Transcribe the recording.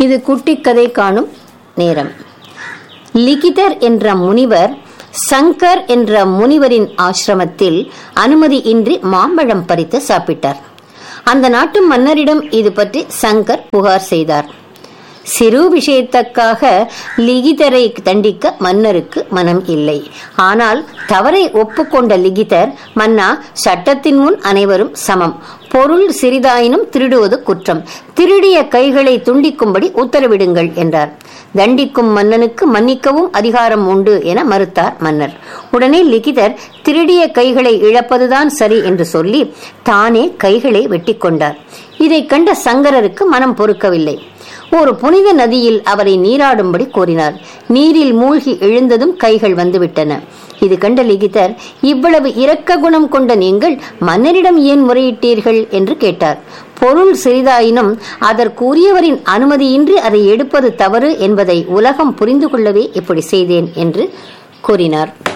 இது குட்டிக்கதை காணும் நேரம் லிகிதர் என்ற முனிவர் சங்கர் என்ற முனிவரின் ஆசிரமத்தில் அனுமதி இன்றி மாம்பழம் பறித்து சாப்பிட்டார் அந்த நாட்டு மன்னரிடம் இது பற்றி சங்கர் புகார் செய்தார் சிறு விஷயத்துக்காக லிகிதரை தண்டிக்க மன்னருக்கு மனம் இல்லை ஆனால் தவறை ஒப்புக்கொண்ட லிகிதர் மன்னா சட்டத்தின் முன் அனைவரும் சமம் பொருள் சிறிதாயினும் திருடுவது குற்றம் திருடிய கைகளை துண்டிக்கும்படி உத்தரவிடுங்கள் என்றார் தண்டிக்கும் மன்னனுக்கு மன்னிக்கவும் அதிகாரம் உண்டு என மறுத்தார் மன்னர் உடனே லிகிதர் திருடிய கைகளை இழப்பதுதான் சரி என்று சொல்லி தானே கைகளை வெட்டி கொண்டார் இதை கண்ட சங்கரருக்கு மனம் பொறுக்கவில்லை ஒரு புனித நதியில் அவரை நீராடும்படி கோரினார் நீரில் மூழ்கி எழுந்ததும் கைகள் வந்துவிட்டன இது கண்ட லிகிதர் இவ்வளவு இரக்க குணம் கொண்ட நீங்கள் மன்னரிடம் ஏன் முறையிட்டீர்கள் என்று கேட்டார் பொருள் சிறிதாயினும் அதற்குரியவரின் அனுமதியின்றி அதை எடுப்பது தவறு என்பதை உலகம் புரிந்து கொள்ளவே இப்படி செய்தேன் என்று கூறினார்